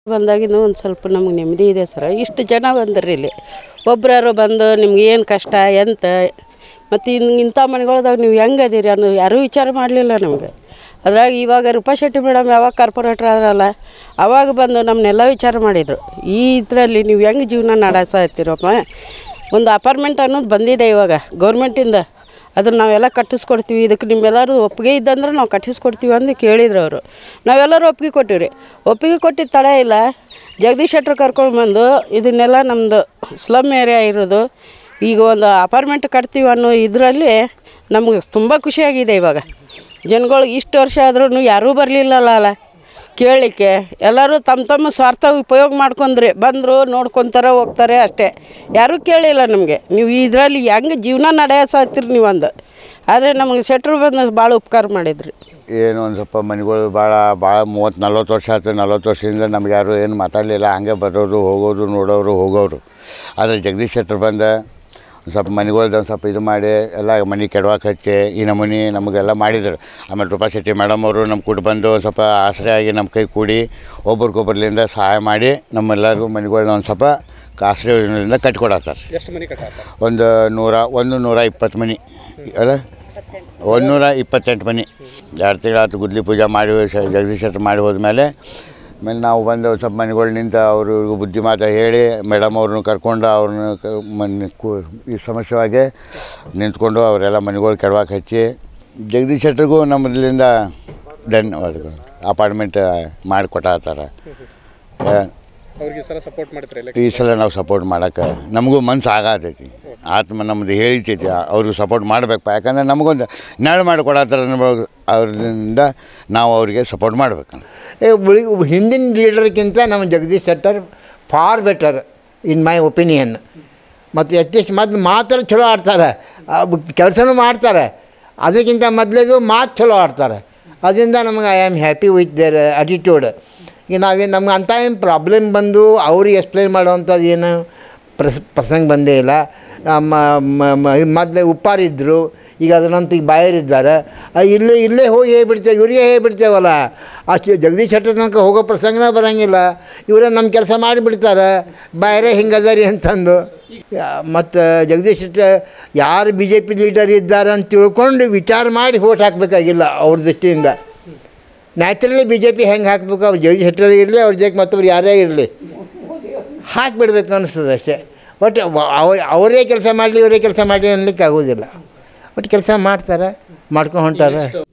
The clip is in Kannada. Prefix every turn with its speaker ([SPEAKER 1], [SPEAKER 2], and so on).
[SPEAKER 1] ಬಂದಾಗಿಂದ ಒಂದು ಸ್ವಲ್ಪ ನಮ್ಗೆ ನೆಮ್ಮದಿ ಇದೆ ಸರ್ ಇಷ್ಟು ಜನ ಬಂದ್ರಿ ಇಲ್ಲಿ ಒಬ್ರಾರು ಬಂದು ನಿಮ್ಗೆ ಏನು ಕಷ್ಟ ಎಂತ ಮತ್ತು ಇನ್ನು ಇಂಥ ಮನೆಗಳ್ದಾಗ ನೀವು ಹೆಂಗೆ ಅದೀರಿ ಅನ್ನೋ ಯಾರೂ ವಿಚಾರ ಮಾಡಲಿಲ್ಲ ನಮಗೆ ಅದ್ರಾಗ ಇವಾಗ ರೂಪಾ ಶೆಟ್ಟಿ ಮೇಡಮ್ ಯಾವಾಗ ಕಾರ್ಪೊರೇಟ್ರ್ ಆದ್ರಲ್ಲ ಅವಾಗ ಬಂದು ನಮ್ಮನ್ನೆಲ್ಲ ವಿಚಾರ ಮಾಡಿದರು ಈ ಇದರಲ್ಲಿ ನೀವು ಹೆಂಗೆ ಜೀವನ ನಡೆಸತ್ತೀರಪ್ಪ ಒಂದು ಅಪಾರ್ಟ್ಮೆಂಟ್ ಅನ್ನೋದು ಬಂದಿದೆ ಇವಾಗ ಗೌರ್ಮೆಂಟಿಂದ ಅದನ್ನು ನಾವೆಲ್ಲ ಕಟ್ಟಿಸ್ಕೊಡ್ತೀವಿ ಇದಕ್ಕೆ ನಿಮ್ಮೆಲ್ಲರೂ ಒಪ್ಪಿಗೆ ಇದ್ದಂದ್ರೆ ನಾವು ಕಟ್ಟಿಸ್ಕೊಡ್ತೀವಿ ಅಂದು ಕೇಳಿದ್ರು ಅವರು ನಾವೆಲ್ಲರೂ ಒಪ್ಪಿಗೆ ಕೊಟ್ಟಿವಿ ರೀ ಒಪ್ಪಿಗೆ ಕೊಟ್ಟಿದ್ದು ತಡ ಇಲ್ಲ ಜಗದೀಶ್ ಶೆಟ್ರು ಕರ್ಕೊಂಡು ಬಂದು ಇದನ್ನೆಲ್ಲ ನಮ್ಮದು ಸ್ಲಮ್ ಏರಿಯಾ ಇರೋದು ಈಗ ಒಂದು ಅಪಾರ್ಟ್ಮೆಂಟ್ ಕಟ್ತೀವಿ ಅನ್ನೋ ಇದರಲ್ಲಿ ನಮಗೆ ತುಂಬ ಖುಷಿಯಾಗಿದೆ ಇವಾಗ ಜನಗಳಿಗೆ ಇಷ್ಟು ವರ್ಷ ಆದ್ರೂ ಯಾರೂ ಬರಲಿಲ್ಲಲ್ಲ ಅಲ್ಲ ಕೇಳಲಿಕ್ಕೆ ಎಲ್ಲರೂ ತಮ್ಮ ತಮ್ಮ ಸ್ವಾರ್ಥ ಉಪಯೋಗ ಮಾಡ್ಕೊಂಡ್ರಿ ಬಂದರು ನೋಡ್ಕೊತಾರೆ ಹೋಗ್ತಾರೆ ಅಷ್ಟೇ ಯಾರೂ ಕೇಳಿಲ್ಲ ನಮಗೆ ನೀವು ಇದರಲ್ಲಿ ಹೆಂಗೆ ಜೀವನ ನಡೆಸತ್ತೀರಿ ನೀವು ಅಂದು ಆದರೆ ನಮಗೆ ಸೆಟ್ರು ಬಂದು ಭಾಳ ಉಪಕಾರ ಮಾಡಿದ್ರಿ
[SPEAKER 2] ಏನು ಒಂದು ಸ್ವಲ್ಪ ಮನೆಗಳು ಭಾಳ ಭಾಳ ಮೂವತ್ತು ನಲ್ವತ್ತು ವರ್ಷ ಆಯ್ತು ನಲ್ವತ್ತು ವರ್ಷದಿಂದ ನಮ್ಗೆ ಯಾರು ಏನು ಮಾತಾಡಲಿಲ್ಲ ಹಂಗೆ ಬರೋರು ಹೋಗೋರು ನೋಡೋರು ಹೋಗೋರು ಆದರೆ ಜಗದೀಶ್ ಶೆಟ್ಟರ್ ಬಂದ ಒಂದು ಸ್ವಲ್ಪ ಮನೆಗಳ್ದು ಒಂದು ಸ್ವಲ್ಪ ಇದು ಮಾಡಿ ಎಲ್ಲ ಮನೆ ಕೆಡವಾಕ್ ಹಚ್ಚಿ ಈ ನಮೂನಿ ನಮಗೆಲ್ಲ ಮಾಡಿದ್ರು ಆಮೇಲೆ ರೂಪಾ ಶೆಟ್ಟಿ ಮೇಡಮ್ ಅವರು ನಮ್ಮ ಕೂಡ ಬಂದು ಒಂದು ಸ್ವಲ್ಪ ಆಸರೆ ಆಗಿ ನಮ್ಮ ಕೈ ಕೂಡಿ ಒಬ್ರಿಗೊಬ್ರಲಿಂದ ಸಹಾಯ ಮಾಡಿ ನಮ್ಮೆಲ್ಲರಿಗೂ ಮನೆಗಳ್ನ ಒಂದು ಸ್ವಲ್ಪ ಆಸರೆ ಯೋಜನೆಯಿಂದ ಕಟ್ಕೊಡತ್ತಾರೆ
[SPEAKER 3] ಎಷ್ಟು ಮನೆ ಕಟ್ಟಾತ
[SPEAKER 2] ಒಂದು ನೂರ ಒಂದು ನೂರ ಇಪ್ಪತ್ತು ಮನೆ ಅಲ್ಲ ಒಂದು ನೂರ ಇಪ್ಪತ್ತೆಂಟು ಮನೆ ಎರಡು ತಿಂಗಳಾಯ್ತು ಗುದ್ಲಿ ಪೂಜೆ ಮಾಡಿ ಶ- ಜಗದೀಶ್ ಶೆಟ್ರ್ ಮಾಡಿ ಹೋದ್ಮೇಲೆ ಆಮೇಲೆ ನಾವು ಬಂದು ಒಂದ್ ಸ್ವಲ್ಪ ಮನೆಗಳು ನಿಂತು ಅವ್ರಿಗೂ ಬುದ್ಧಿ ಮಾತು ಹೇಳಿ ಮೇಡಮ್ ಅವ್ರನ್ನ ಕರ್ಕೊಂಡು ಅವ್ರನ್ನ ಕ ಮನೆ ಕು ಈ ಸಮಸ್ಯೆವಾಗಿ ನಿಂತ್ಕೊಂಡು ಅವರೆಲ್ಲ ಮನೆಗಳು ಕೆಡವಾಕ್ ಹಚ್ಚಿ ಜಗದೀಶ್ ಶೆಟ್ರಿಗೂ ನಮ್ಮದ್ರಿಂದ ಧನ್ಯವಾದಗಳು ಅಪಾರ್ಟ್ಮೆಂಟ್ ಮಾಡಿಕೊಟ್ಟಾತಾರೆ
[SPEAKER 3] ಅವ್ರಿಗೆ ಸಲ ಸಪೋರ್ಟ್ ಮಾಡ್ತಾರೆ
[SPEAKER 2] ಈ ಸಲ ನಾವು ಸಪೋರ್ಟ್ ಮಾಡೋಕೆ ನಮಗೂ ಮನ್ಸು ಆಗತೈತಿ ಆತ್ಮ ನಮ್ಮದು ಹೇಳಿತೈತಿ ಅವ್ರಿಗೆ ಸಪೋರ್ಟ್ ಮಾಡಬೇಕಪ್ಪ ಯಾಕಂದ್ರೆ ನಮಗೊಂದು ನೆರಳು ಮಾಡಿ ಕೊಡತ್ತಾರ ಅವ್ರಿಂದ ನಾವು ಅವರಿಗೆ ಸಪೋರ್ಟ್ ಮಾಡ್ಬೇಕು
[SPEAKER 4] ಏ, ಉಳಿ ಹಿಂದಿನ ಲೀಡರ್ಗಿಂತ ನಮ್ಮ Jagadish Shettar far better in my opinion ಮತ್ತು ಅಟ್ಲೀಸ್ಟ್ ಮೊದ್ಲು ಮಾತಲ್ಲಿ ಚಲೋ ಆಡ್ತಾರೆ ಕೆಲಸನೂ ಮಾಡ್ತಾರೆ ಅದಕ್ಕಿಂತ ಮೊದಲೇದು ಮಾತು ಚಲೋ ಆಡ್ತಾರೆ ಅದರಿಂದ ನಮಗೆ I am happy with their attitude ಈಗ ನಾವೇನು ನಮ್ಗೆ ಅಂಥ ಏನು ಪ್ರಾಬ್ಲಮ್ ಬಂದು ಅವ್ರಿಗೆ ಎಕ್ಸ್ಪ್ಲೈನ್ ಮಾಡೋವಂಥದ್ದು ಏನು ಪ್ರಸ್ ಪ್ರಸಂಗ ಬಂದೇ ಇಲ್ಲ ಮೊದಲೇ ಉಪ್ಪಾರಿದ್ದರು ಈಗ ಅದನ್ನಂತ ಈಗ ಬಾಯರಿದ್ದಾರೆ ಆ, ಇಲ್ಲೇ ಇಲ್ಲೇ ಹೋಗಿ ಹೇಳ್ಬಿಡ್ತೇವೆ ಇವರಿಗೆ ಹೇಳ್ಬಿಡ್ತೇವಲ್ಲ ಅಷ್ಟು ಜಗದೀಶ್ ಶೆಟ್ಟರ್ ತನಕ ಹೋಗೋ ಪ್ರಸಂಗನೇ ಬರೋಂಗಿಲ್ಲ ಇವರೇ ನಮ್ಮ ಕೆಲಸ ಮಾಡಿಬಿಡ್ತಾರೆ ಬಾಯರೇ ಹಿಂಗದರಿ ಅಂತಂದು ಮತ್ತು ಜಗದೀಶ್ ಶೆಟ್ಟರ್ ಯಾರು ಬಿ ಜೆ ಪಿ ಲೀಡರ್ ಇದ್ದಾರೆ ಅಂತ ತಿಳ್ಕೊಂಡು ವಿಚಾರ ಮಾಡಿ ಓಟ್ ಹಾಕಬೇಕಾಗಿಲ್ಲ ಅವ್ರ ದೃಷ್ಟಿಯಿಂದ ನ್ಯಾಚುರಲಿ ಬಿ ಜೆ ಪಿ ಹೆಂಗೆ ಹಾಕ್ಬೇಕು ಅವ್ರು ಜಗದೀಶ್ ಶೆಟ್ಟರ್ ಇರಲಿ ಅವ್ರ ಜೊತೆ ಮತ್ತೊಬ್ರು ಯಾರೇ ಇರಲಿ ಹಾಕಿಬಿಡ್ಬೇಕು ಅನಿಸ್ತದೆ ಅಷ್ಟೇ ಬಟ್ ಅವ್ರ ಅವರೇ ಕೆಲಸ ಮಾಡಲಿ ಇವರೇ ಕೆಲಸ ಮಾಡಲಿ ಅನ್ಲಿಕ್ಕೆ ಆಗೋದಿಲ್ಲ ಬಟ್ ಕೆಲಸ ಮಾಡ್ತಾರೆ ಮಾಡ್ಕೊಂಡು ಹೊಂಟಾರೆ